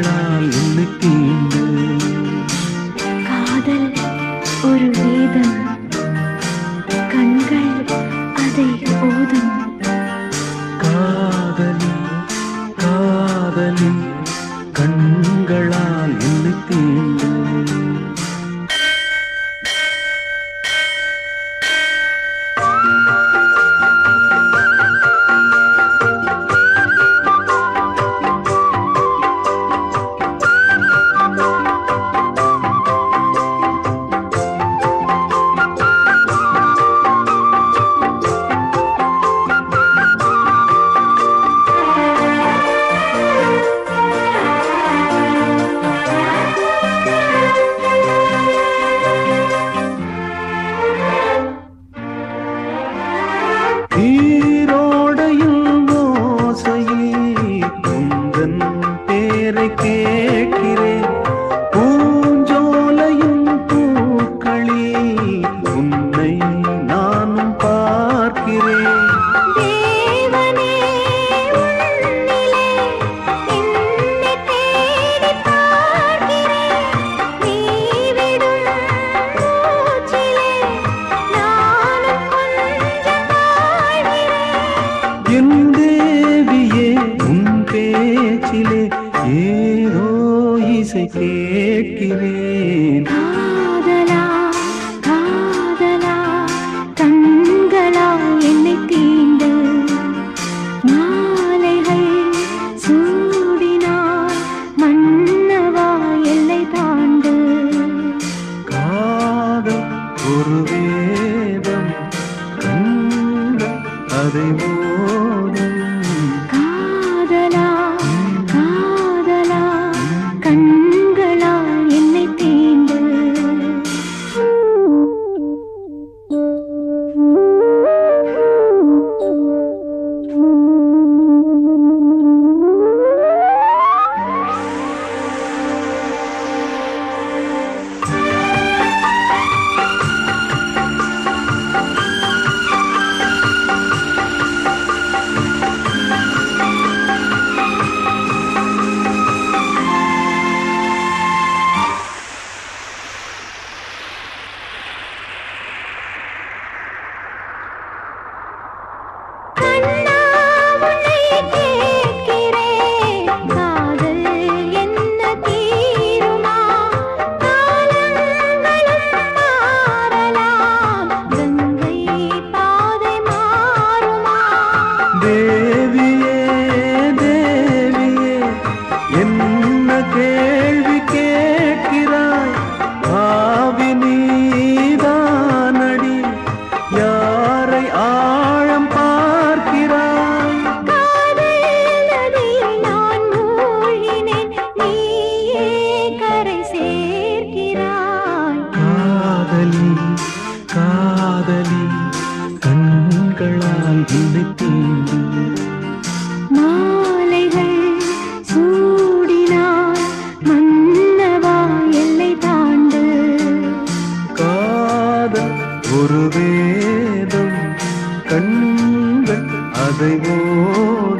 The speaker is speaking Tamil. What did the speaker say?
கண்களால் என்னை தீண்டு காதல் ஒரு வேதம் கண்கள் அதை ஓதும் காதலி காதலி கண்களால் என்னை தீண்டு ஈரோடையில் ஓசையில் உந்தன் பேரை கேட்கிறேன் பூஞ்சோலையும் பூக்களில் உன்னை நானும் பார்க்கிறேன் தேவனே உன்னிலே என்னை தேடி பார்க்கிறேன் நீ விடும் மூச்சிலே நானும் கொஞ்சம் வாழ்கிறேன் என் தேவியே உன் பேச்சிலே ஏதோ இசை கேட்கிறேன் காதலா காதலா கண்களா என்னை தீண்டு மாலைகள் சூடினார் மன்னவா எல்லை தாண்டு காதல் ஒரு வேதம் கண்கள் அதை ஓதும் காதலா காதலா கண்களா என்னை தீண்டு கண்ணா உன்னை கேட்கிறேன் காதல் என்ன தீருமா காலங்களும் மாறலாம் கங்கை பாதை மாறுமா தேவியே தேவியே என்ன கேள்வி கேட்கிறாய் ஆவி நீதானடி யாரை ஆழம் பார்க்கிறாய் காதல் நதியில் நான் மூழ்கினேன் நீயே கரை சேர்க்கிறாய் காதலி காதலி கண்களால் என்னை தீண்டு மாலைகள் சூடினார் மன்னவா எல்லை தாண்டு காதல் ஒரு வேதம் கண்கள் அதை ஓ